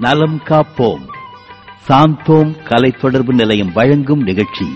நலம் காப்போம் சாந்தோம் கலை தொடர்பு நிலையம் வழங்கும் நிகழ்ச்சி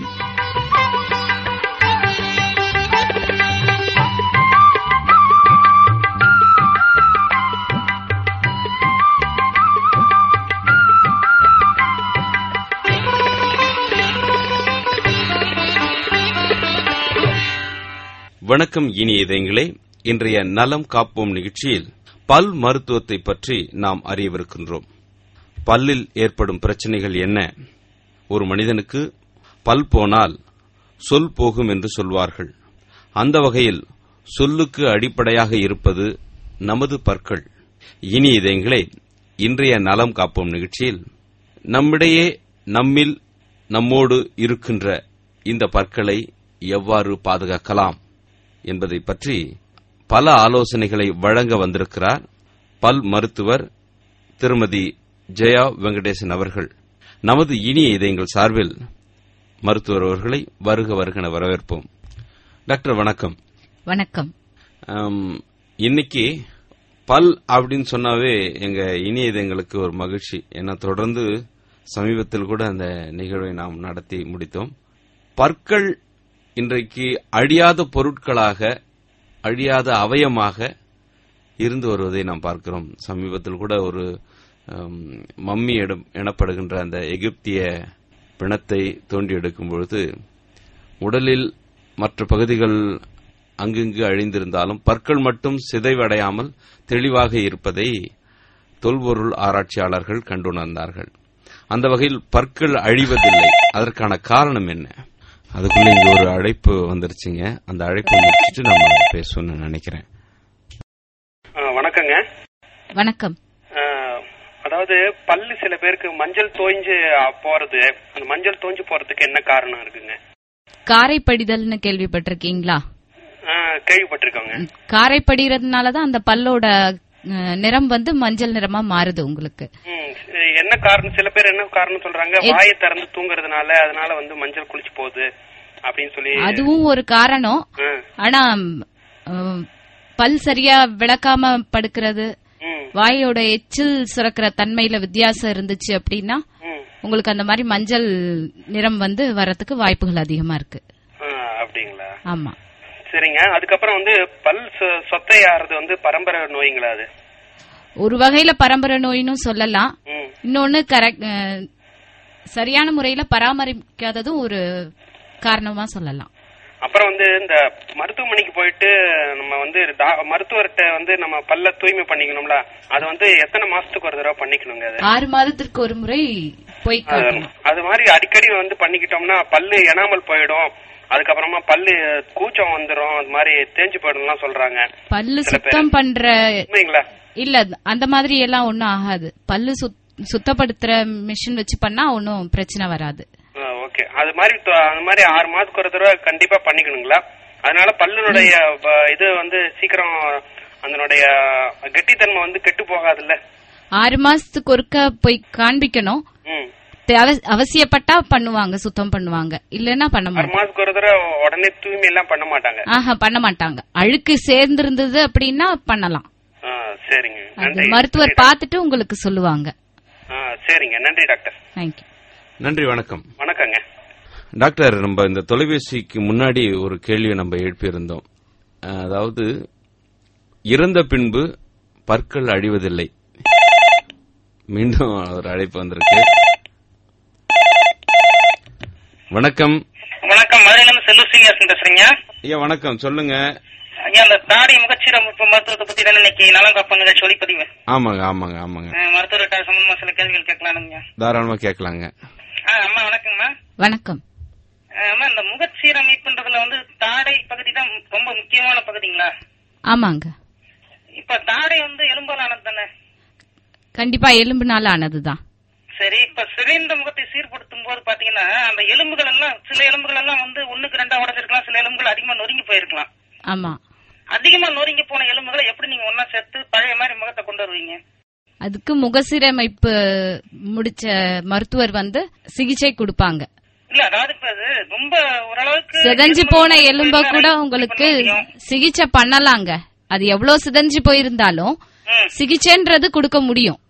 வணக்கம் இனிய இதயங்களே இன்றைய நலம் காப்போம் நிகழ்ச்சியில் பல் மருத்துவத்தை பற்றி நாம் அறியவிருக்கின்றோம் பல்லில் ஏற்படும் பிரச்சனைகள் என்ன ஒரு மனிதனுக்கு பல் போனால் சொல் போகும் என்று சொல்வார்கள் அந்த வகையில் சொல்லுக்கு அடிப்படையாக இருப்பது நமது பற்கள் இனி இதயங்களே இன்றைய நலம் காப்போம் நிகழ்ச்சியில் நம்மிடையே நம்மில் நம்மோடு இருக்கின்ற இந்த பற்களை எவ்வாறு பாதுகாக்கலாம் என்பதை பற்றி பல ஆலோசனைகளை வழங்க வந்திருக்கிறார் பல் மருத்துவர் திருமதி ஜெயா வெங்கடேசன் அவர்கள் நமது இனிய இதயங்கள் சார்பில் மருத்துவர் அவர்களை வருக வருகன வரவேற்போம் டாக்டர் வணக்கம் வணக்கம் ஆம், இன்னைக்கு பல் அப்படின்னு சொன்னாவே எங்க இனிய இதயங்களுக்கு ஒரு மகிழ்ச்சி ஏன்னா தொடர்ந்து சமீபத்தில் கூட அந்த நிகழ்வை நாம் நடத்தி முடித்தோம் பற்கள் இன்றைக்கு அழியாத பொருட்களாக அழியாத அவயமாக இருந்து வருவதை நாம் பார்க்கிறோம் சமீபத்தில் கூட ஒரு ஆம், மம்மி எடு- எனப்படுகின்ற அந்த எகிப்திய பிணத்தை தோண்டி எடுக்கும் பொழுது உடலில் மற்ற பகுதிகள் அங்கங்கு அழிந்திருந்தாலும் பற்கள் மட்டும் சிதைவடையாமல் தெளிவாக இருப்பதை தொல்பொருள் ஆராய்ச்சியாளர்கள் கண்டுணர்ந்தார்கள் அந்த வகையில் பற்கள் அழிவதில்லை அதற்கான காரணம் என்ன அதுக்குள்ள இங்க ஒரு அழைப்பு வந்துருச்சுங்க அந்த அழைப்பை முடிச்சிட்டு நம்ம பேசணும்னு நினைக்கிறேன் ஆ, வணக்கங்க வணக்கம் ஆ, அதாவது பல்லு சில பேருக்கு மஞ்சள் தோய்ஞ்சு ஆ, போறது அந்த மஞ்சள் தோஞ்சு போறதுக்கு என்ன காரணம் இருக்குங்க காரைப்படிதல்னு கேள்விப்பட்டிருக்கீங்களா ஆ, கேள்விப்பட்டிருக்கோங்க காரைப்படிறதுனால தான் அந்த பல்லோட அஹ், நிறம் வந்து மஞ்சள் நிறமா மாறுது உங்களுக்கு ம், என்ன காரணம் சில பேர் என்ன காரணம் சொல்றாங்க எத்- வாயை திறந்து தூங்குறதுனால அதனால வந்து மஞ்சள் குளிச்சு போகுது அப்படின்னு சொல்லி அதுவும் ஒரு காரணம் ஆ, ஆனா அஹ், பல் சரியா விளக்காம படுக்கிறது ம், வாயோட எச்சில் சுரக்கிற தன்மையில வித்தியாசம் இருந்துச்சு அப்படின்னா ம், உங்களுக்கு அந்த மாதிரி மஞ்சள் நிறம் வந்து வரதுக்கு வாய்ப்புகள் அதிகமா இருக்கு ஆ, அப்படிங்களா ஆமா சரிங்க அதுக்கப்புறம் வந்து பல் சொ- சொத்தையாறது வந்து பரம்பரை நோய்ங்களா அது ஒரு வகையில பரம்பரை நோயின்னு சொல்லலாம் ம் இன்னொன்னு கரெக்ட் சரியான முறையில பராமரிக்காததும் ஒரு காரணமா சொல்லலாம் அப்புறம் வந்து இந்த மருத்துவமனைக்கு போயிட்டு நம்ம வந்து டா- மருத்துவர்கிட்ட வந்து நம்ம பல்ல தூய்மை பண்ணிக்கணும்ல அது வந்து எத்தனை மாசத்துக்கு ஒரு தடவை பண்ணிக்கணுங்க அது ஆறு மாதத்திற்கு ஒரு முறை போய் அது- காட்டணும் அது மாதிரி அடிக்கடி வந்து பண்ணிக்கிட்டோம்னா பல்லு எனாமல் போயிடும் அதுக்கப்புறமா பல்லு கூச்சம் வந்துரும் அது மாதிரி தேஞ்சு போயிடும்லாம் சொல்றாங்க பல்லு சில பேர். சுத்தம் பண்ற உண்மைங்களா இல்ல அந்த மாதிரி எல்லாம் ஒண்ணும் ஆகாது பல்லு சுத்- சுத்தப்படுத்துற மிஷின் வச்சு பண்ணா ஒன்னும் பிரச்சனை வராது ஓகே அது மாதிரி தொ- அது மாதிரி ஆறு மாதத்துக்கு ஒரு தடவை கண்டிப்பா பண்ணிக்கணுங்களா அதனால பல்லுனுடைய ப- இது வந்து சீக்கிரம் அதனுடைய கெட்டித்தன்மை வந்து கெட்டு போகாதுல்ல ஆறு மாசத்துக்கு ஒருக்க போய் காண்பிக்கணும் ம் தேவ- அவசியப்பட்டா பண்ணுவாங்க சுத்தம் பண்ணுவாங்க இல்லன்னா பண்ண ஆறு மாட்டாங்க மாசத்துக்கு ஒரு தடவை உடனே தூய்மை எல்லாம் பண்ண மாட்டாங்க ஆஹா பண்ண மாட்டாங்க அழுக்கு சேர்ந்திருந்தது அப்படின்னா பண்ணலாம் ஆ, சரிங்க அது நன்றி மருத்துவர் நன்றி பார்த்துட்டு உங்களுக்கு சொல்லுவாங்க டாக்டர். ஆ, சரிங்க நன்றி டாக்டர் தேங்க்யூ நன்றி வணக்கம் வணக்கங்க டாக்டர் நம்ம இந்த தொலைபேசிக்கு முன்னாடி ஒரு கேள்வியை நம்ம எழுப்பியிருந்தோம் அஹ், அதாவது இறந்த பின்பு பற்கள் அழிவதில்லை மீண்டும் ஒரு அழைப்பு வந்திருக்கு வணக்கம் வணக்கம் மதுரையில இருந்து செல்லூர் சீனிவாசன் பேசுறீங்க ஐயா வணக்கம் சொல்லுங்க ஐயா அந்த தாடி முகச்சீரமைப்பு மருத்துவத்தை பத்தி தானே இன்னைக்கு நலம் காப்பு நிகழ்ச்சி ஒளிப்பதிவு ஆமாங்க ஆமாங்க ஆமாங்க அஹ், மருத்துவர்கிட்ட சம்பந்தமா சில கேள்விகள் கேட்கலானுங்க தாராளமா கேட்கலாங்க ஆ, அம்மா வணக்கங்கம்மா வணக்கம் அஹ், அம்மா இந்த முகச்சீரமைப்புன்றதுல வந்து தாடை பகுதி தான் ரொம்ப முக்கியமான பகுதிங்களா ஆமாங்க இப்ப தாடை வந்து எலும்பால் ஆனது தானே கண்டிப்பா எலும்புனால ஆனதுதான் சரி இப்ப சிதைந்த முகத்தை சீர்படுத்தும் போது பாத்தீங்கன்னா அந்த எலும்புகள் எல்லாம் சில எலும்புகள் எல்லாம் வந்து ஒண்ணுக்கு ரெண்டா உடஞ்சிருக்கலாம் சில எலும்புகள் அதிகமா நொறுங்கி போயிருக்கலாம் ஆமா அதிகமா நொறுங்கி போன எலும்புகளை எப்படி நீங்க ஒன்னா சேர்த்து பழைய மாதிரி முகத்தை கொண்டு வருவீங்க அதுக்கு முகசீரமைப்பு முடிச்ச மருத்துவர் வந்து சிகிச்சை கொடுப்பாங்க இல்ல அதாவது இப்ப அது ரொம்ப ஓரளவுக்கு சிதைஞ்சு போன எலும்ப கூட உங்களுக்கு பண்ண முடியும். சிகிச்சை பண்ணலாங்க அது எவ்வளவு சிதைஞ்சு போயிருந்தாலும் ம், சிகிச்சைன்றது கொடுக்க முடியும்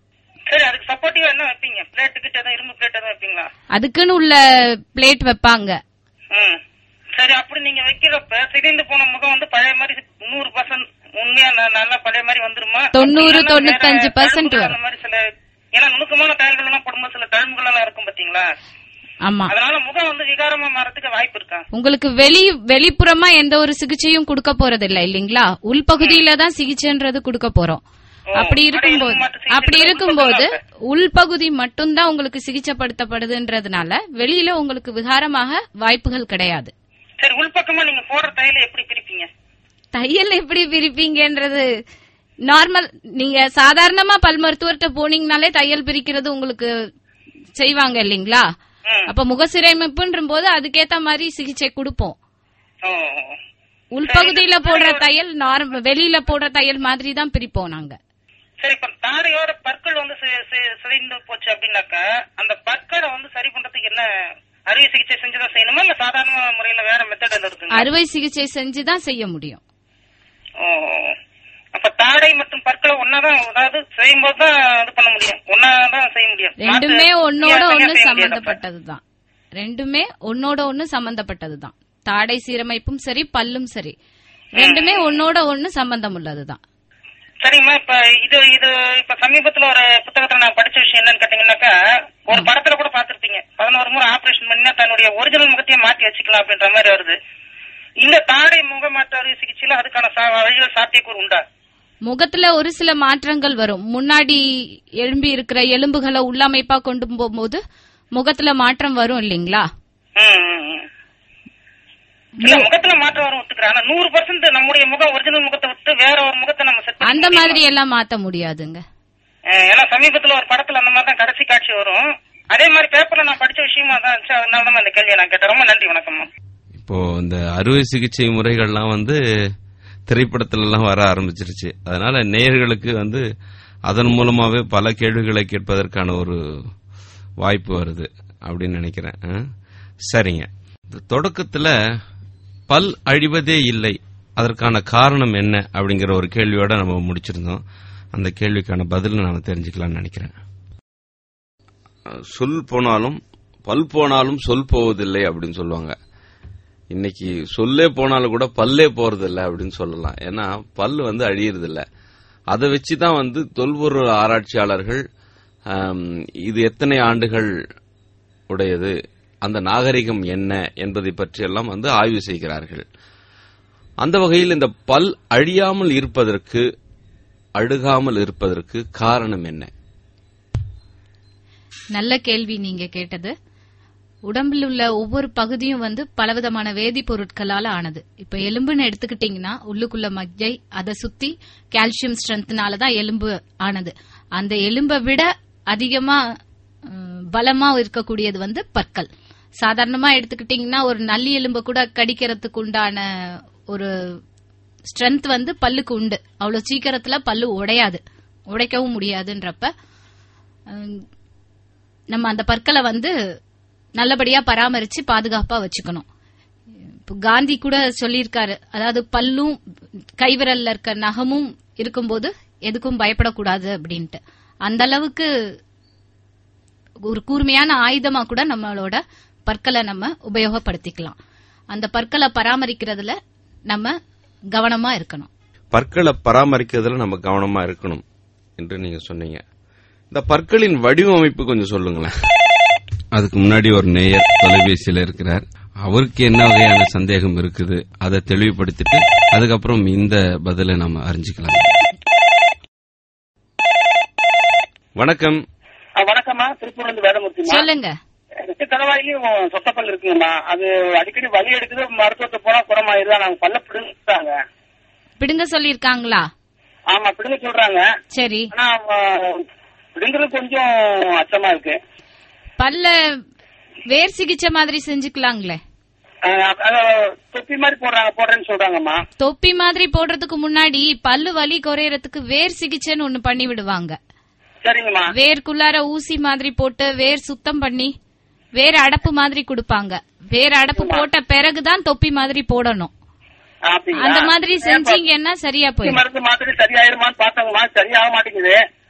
சரி அதுக்கு சப்போர்ட்டிவா என்ன வைப்பீங்க பிளேட் கிட்ட எதுவும் இரும்பு பிளேட் எதுவும் வைப்பீங்களா அதுக்குன்னு உள்ள பிளேட் வைப்பாங்க ம் சரி அப்படி நீங்க வைக்கிறப்ப சிதைந்து போன முகம் வந்து பழைய மாதிரி நூறு பர்சன்ட் உண்மையா ந- நல்லா பழைய மாதிரி வந்துருமா தொண்ணூறு, அப்படி இல்லைன்னா வேற 95% தழும்புகள் வரும். அந்த மாதிரி சில ஏன்னா நுணுக்கமான டைல்கள் எல்லாம் போடும்போது சில தழும்புகள் எல்லாம் இருக்கும் பாத்தீங்களா ஆமா அதனால முகம் வந்து விகாரமா மாறதுக்கு வாய்ப்பு இருக்கா உங்களுக்கு வெளி வெளிப்புறமா எந்த ஒரு சிகிச்சையும் கொடுக்க போறது இல்ல இல்லீங்களா உள்பகுதியில தான் சிகிச்சைன்றது கொடுக்க போறோம் ஓ, அப்படி அட இருக்கும்போது எலும்பு மாற்று சிகிச்சை அப்படி தான் இருக்கும்போது உள்பகுதி உள்பகுதி மட்டும்தான் உங்களுக்கு சிகிச்சைப்படுத்தப்படுதுன்றதுனால வெளியில உங்களுக்கு விகாரமாக வாய்ப்புகள் கிடையாது சரி உள்பக்கமா நீங்க போடுற தையல எப்படி பிரிப்பீங்க தையல் எப்படி பிரிப்பீங்கன்றது நார்மல் நீங்க சாதாரணமா பல் மருத்துவர்கிட்ட போனீங்கனாலே தையல் பிரிக்கிறது உங்களுக்கு செய்வாங்க இல்லீங்களா ம். அப்ப முகசிரைமைப்புன்ற போது அதுக்கேத்த மாதிரி சிகிச்சை கொடுப்போம் ஓ உள்பகுதியில போடுற தையல் நார்மல் வெளியில போடுற தையல் மாதிரி தான் பிரிப்போம் நாங்க சரி இப்ப தாடையோட பற்கள் வந்து சி- சி- சிதைந்து போச்சு அப்படின்னாக்கா அந்த பற்களை வந்து சரி பண்றதுக்கு என்ன அறுவை சிகிச்சை செஞ்சுதான் செய்யணுமா இல்ல சாதாரண முறையில வேற மெத்தட் எதுவும் இருக்குங்க அறுவை சிகிச்சை செஞ்சு தான் செய்ய முடியும் ஓ அப்ப தாடை மற்றும் பற்களை ஒன்னாதான் அதாவது செய்யும் போது தான் இது பண்ண முடியும் ஒன்னாதான் செய்ய முடியும் ரெண்டுமே மாத்து- ஒன்னோட தனியா ஒண்ணு செய்ய முடியாது அப்ப. சம்பந்தப்பட்டதுதான் ரெண்டுமே ஒன்னோட ஒண்ணு சம்பந்தப்பட்டதுதான் தாடை சீரமைப்பும் சரி பல்லும் சரி ரெண்டுமே ஒன்னோட ஒண்ணு சம்பந்தம் உள்ளதுதான் சரிங்கம்மா இப்ப இது இது இப்ப சமீபத்துல ஒரு புத்தகத்துல நான் படிச்ச விஷயம் என்னன்னு கேட்டீங்கன்னாக்கா ஒரு படத்துல கூட பாத்திருப்பீங்க பதினோரு முறை ஆபரேஷன் பண்ணினா தன்னுடைய ஒரிஜினல் முகத்தையே மாத்தி வச்சுக்கலாம் அப்படின்ற மாதிரி வருது இந்த தாடை முக மாற்று அறுவை சிகிச்சையில அதுக்கான சா- வழிகள் சாத்தியக்கூறு உண்டா முகத்துல ஒரு சில மாற்றங்கள் வரும் முன்னாடி எழும்பி இருக்கிற எலும்புகளை உள்ளமைப்பா கொண்டு போகும்போது முகத்துல மாற்றம் வரும் இல்லீங்களா ம், ம், ம். இல்ல முகத்துல மாற்றம் வரும் ஒத்துக்கிறேன் ஆனா நூறு பர்சன்ட் நம்முடைய முகம் ஒரிஜினல் முகத்தை விட்டு வேற ஒரு முகத்தை நம்ம செட் அந்த மாதிரி எல்லாம் மாத்த முடியாதுங்க ஏன்னா சமீபத்துல ஒரு படத்துல அந்த மாதிரி தான் கடைசி காட்சி வரும் அதே மாதிரி பேப்பர்ல நான் படிச்ச விஷயமா தான் இருந்துச்சு அதனால தான் இந்த கேள்வியை நான் கேட்டேன் ரொம்ப நன்றி வணக்கம்மா இப்போ இந்த அறுவை சிகிச்சை முறைகள்லாம் வந்து திரைப்படத்துல எல்லாம் வர ஆரம்பிச்சிருச்சு அதனால நேயர்களுக்கு வந்து அதன் மூலமாவே பல கேள்விகளை கேட்பதற்கான ஒரு வாய்ப்பு வருது அப்படின்னு நினைக்கிறேன் ஆ? சரிங்க இந்த தொடக்கத்துல பல் அழிவதே இல்லை அதற்கான காரணம் என்ன அப்படிங்கிற ஒரு கேள்வியோட நம்ம முடிச்சிருந்தோம் அந்த கேள்விக்கான பதில் நாம தெரிஞ்சுக்கலாம்னு நினைக்கிறேன் சொல் போனாலும் பல் போனாலும் சொல் போவதில்லை அப்படின்னு சொல்லுவாங்க இன்னைக்கு சொல்லே போனாலும் கூட பல்லே போறதில்ல அப்படின்னு சொல்லலாம் ஏன்னா பல் வந்து அழியறது இல்ல அதை வச்சு தான் வந்து தொல்பொருள் ஆராய்ச்சியாளர்கள் ஆம், இது எத்தனை ஆண்டுகள் உடையது அந்த நாகரிகம் என்ன என்பதை பற்றியெல்லாம் வந்து ஆய்வு செய்கிறார்கள் அந்த வகையில் இந்த பல் அழியாமல் இருப்பதற்கு அழுகாமல் இருப்பதற்கு காரணம் என்ன நல்ல கேள்வி நீங்க கேட்டது உடம்பில் உள்ள ஒவ்வொரு பகுதியும் வந்து பலவிதமான வேதிப்பொருட்களால ஆனது இப்ப எலும்புன்னு எடுத்துக்கிட்டீங்கன்னா உள்ளுக்குள்ள மஜ்ஜை அதை சுத்தி கால்சியம் ஸ்ட்ரென்த்னால தான் எலும்பு ஆனது அந்த எலும்பை விட அதிகமா ம், பலமா இருக்கக்கூடியது வந்து பற்கள் சாதாரணமா எடுத்துக்கிட்டீங்கன்னா ஒரு நல்லி எலும்பை கூட கடிக்கிறதுக்கு உண்டான ஒரு ஸ்ட்ரென்த் வந்து பல்லுக்கு உண்டு அவ்வளவு சீக்கிரத்துல பல்லு உடையாது உடைக்கவும் முடியாதுன்றப்ப ம், நம்ம அந்த பற்களை வந்து நல்லபடியா பராமரிச்சு பாதுகாப்பா வச்சுக்கணும் இப்போ காந்தி கூட சொல்லியிருக்காரு அதாவது பல்லும் கைவிரல்ல இருக்க நகமும் இருக்கும்போது எதுக்கும் பயப்படக்கூடாது அப்படின்ட்டு அந்த அளவுக்கு ஒரு கூர்மையான ஆயுதமா கூட நம்மளோட பற்களை நம்ம உபயோகப்படுத்திக்கலாம் அந்த பற்களை பராமரிக்கிறதுல நம்ம கவனமா இருக்கணும் பற்களை பராமரிக்கிறதுல நம்ம கவனமா இருக்கணும் என்று நீங்க சொன்னீங்க இந்த பற்களின் வடிவமைப்பு கொஞ்சம் சொல்லுங்களேன் அதுக்கு முன்னாடி ஒரு நேயர் தொலைபேசியில இருக்கிறார் அவருக்கு என்ன வகையான சந்தேகம் இருக்குது அதை தெளிவுபடுத்திட்டு அதுக்கப்புறம் இந்த பதிலை நாம அறிஞ்சுக்கலாம் வணக்கம் ஆ, வணக்கம்மா திருப்பூர்ல இருந்து வேதமூர்த்திமா சொல்லுங்க ரெண்டு தலைவாயிலையும் சொத்தப்பல் இருக்குங்கம்மா அது அடிக்கடி வலி எடுக்குது மருத்துவத்தை போனா குணமாயிருதா நாங்க பல்ல பிடுங்கிட்டாங்க பிடுங்க சொல்லியிருக்காங்களா ஆமா பிடுங்க சொல்றாங்க சரி ஆனா ஆ, பிடுங்குறது கொஞ்சம் அச்சமா இருக்கு பல்ல வேர் சிகிச்சை மாதிரி செஞ்சுக்கலாங்களே ஆ, அத தொப்பி மாதிரி போடுறாங்க போடுறேன்னு சொல்றாங்கம்மா தொப்பி மாதிரி போடுறதுக்கு முன்னாடி பல்லு வலி குறையறதுக்கு வேர் சிகிச்சைன்னு ஒண்ணு பண்ணி விடுவாங்க சரிங்கம்மா வேர்க்குள்ளார ஊசி மாதிரி போட்டு வேர் சுத்தம் பண்ணி வேர் அடப்பு மாதிரி கொடுப்பாங்க வேர் அடப்பு போட்ட பிறகுதான் தொப்பி மாதிரி போடணும் அப்படிங்களா? அந்த மாதிரி ஏன் செஞ்சீங்கன்னா சரியா தொப்பி போயிடும் மருந்து மாத்திரை சரியாயிருமான்னு பாத்தாங்கம்மா சரியாக மாட்டேங்குது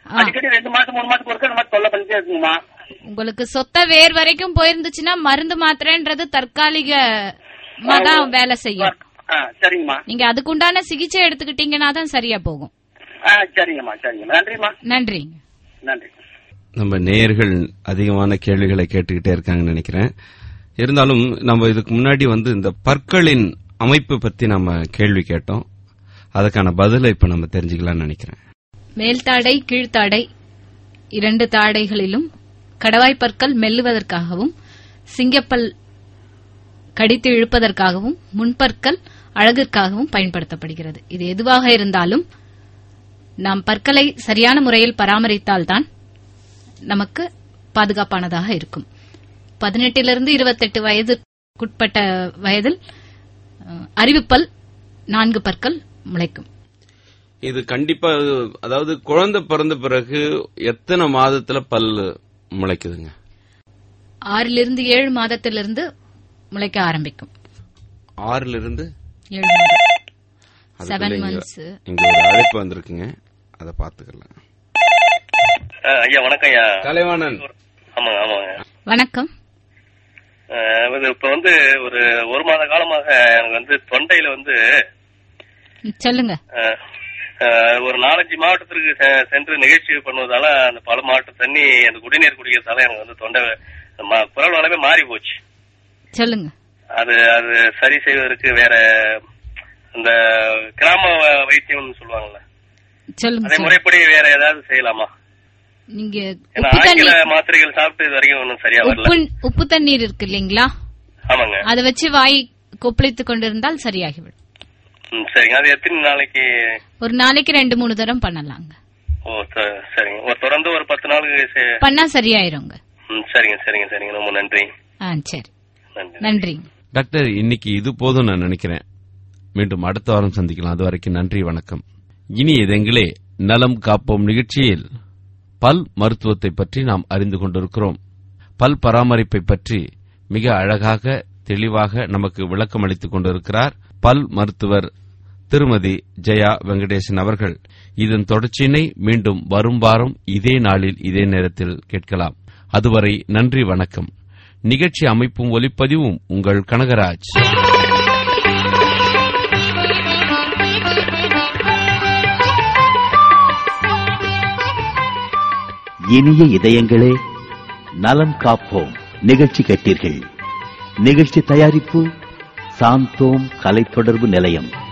அடிக்கடி ரெண்டு மாசம் மூணு மாசத்துக்கு ஒருக்க இந்த மாதிரி தொல்லை பண்ணிட்டே இருக்குங்கம்மா உங்களுக்கு சொத்த வேர் வரைக்கும் போயிருந்துச்சுன்னா மருந்து மாத்திரைன்றது தற்காலிகமா தான் வேலை செய்யும் ஆ சரிங்கம்மா நீங்க அதுக்குண்டான சிகிச்சை எடுத்துக்கிட்டீங்கன்னா தான் சரியா போகும் ஆ சரிங்கம்மா சரிங்கம்மா நன்றிம்மா நன்றிங்க நன்றி நம்ம நேயர்கள் அதிகமான கேள்விகளை கேட்டுக்கிட்டே இருக்காங்கன்னு நினைக்கிறேன் இருந்தாலும் நம்ம இதுக்கு முன்னாடி வந்து இந்த பற்களின் அமைப்பு பத்தி நம்ம கேள்வி கேட்டோம் அதுக்கான பதிலை இப்ப நம்ம தெரிஞ்சுக்கலாம்னு நினைக்கிறேன் மேல்தாடை கீழ்த்தாடை இரண்டு தாடைகளிலும் கடவாய்ப் பற்கள் மெல்லுவதற்காகவும் சிங்கப்பல் கடித்து இழுப்பதற்காகவும் முன்பற்கள் அழகிற்காகவும் பயன்படுத்தப்படுகிறது இது எதுவாக இருந்தாலும் நாம் பற்களை சரியான முறையில் பராமரித்தால்தான் நமக்கு பாதுகாப்பானதாக இருக்கும் பதினெட்டிலிருந்து இருபத்தெட்டு வயதுக்குட்பட்ட வயதில் அஹ், அறிவுப்பல் நான்கு பற்கள் முளைக்கும் இது கண்டிப்பா அதாவது குழந்தை பிறந்த பிறகு எத்தனை மாதத்துல பல் முளைக்குதுங்க ஆறிலிருந்து ஏழு மாதத்திலிருந்து முளைக்க ஆரம்பிக்கும் ஆறுல இருந்து ஏழு மாதம் அதுக்குள்ள செவன் இங்க- மந்த்ஸ் இங்க ஒரு அழைப்பு வந்திருக்குங்க அதை பாத்துக்கலாம் ஐயா வணக்கம் ஐயா கலைவாணன் ஆமாங்க ஆமாங்க வணக்கம் அஹ், இது இப்ப வந்து ஒரு ஒரு மாத காலமாக எனக்கு வந்து தொண்டையில வந்து ம், சொல்லுங்க அஹ், அஹ், ஒரு நாலஞ்சு மாவட்டத்திற்கு செ- சென்று நிகழ்ச்சி பண்ணுவதால அந்த பல மாவட்ட தண்ணி அந்த குடிநீர் குடிக்கிறதால எனக்கு வந்து தொண்டை ம- குரல் வளமே மாறி போச்சு சொல்லுங்க அது அது சரி செய்வதற்கு வேற அந்த கிராம வ- வைத்தியம்னு சொல்லுவாங்கல்ல சொல்லுங்க அதே சார். முறைப்படி வேற ஏதாவது செய்யலாமா நீங்க ஏன்னா உப்பு ஆங்கில தண்ணீர் மாத்திரைகள் சாப்பிட்டு இது வரைக்கும் ஒன்றும் சரியா வரல உப்பு உப்பு தண்ணீர் இருக்கு இல்லீங்களா ஆமாங்க அதை வச்சு வாய் கொப்பளித்துக் கொண்டிருந்தால் சரியாகிவிடும் ம், சரிங்க அது எத்தனை நாளைக்கு ஒரு நாளைக்கு ரெண்டு மூணு தரம் பண்ணலாங்க ஓ ச- சரிங்க ஒரு தொடர்ந்து ஒரு பத்து நாளுக்கு சே- பண்ணா சரியாயிருங்க ம், சரிங்க சரிங்க சரிங்க ரொம்ப நன்றி ஆ சரி நன்றி நன்றிங்க டாக்டர் இன்னைக்கு இது போதும் நான் நினைக்கிறேன் மீண்டும் அடுத்த வாரம் சந்திக்கலாம் அது வரைக்கும் நன்றி வணக்கம் இனி இதெங்களே நலம் காப்போம் நிகழ்ச்சியில் பல் மருத்துவத்தை பற்றி நாம் அறிந்து கொண்டிருக்கிறோம் பல் பராமரிப்பை பற்றி மிக அழகாக தெளிவாக நமக்கு விளக்கம் அளித்துக் கொண்டிருக்கிறார் பல் மருத்துவர் திருமதி ஜெயா வெங்கடேசன் அவர்கள் இதன் தொடர்ச்சியினை மீண்டும் வரும் வாரம் இதே நாளில் இதே நேரத்தில் கேட்கலாம் அதுவரை நன்றி வணக்கம் நிகழ்ச்சி அமைப்பும் ஒலிப்பதிவும் உங்கள் கனகராஜ் இனிய இதயங்களே நலம் காப்போம் நிகழ்ச்சி கேட்டீர்கள் நிகழ்ச்சி தயாரிப்பு சாந்தோம் கலை தொடர்பு நிலையம்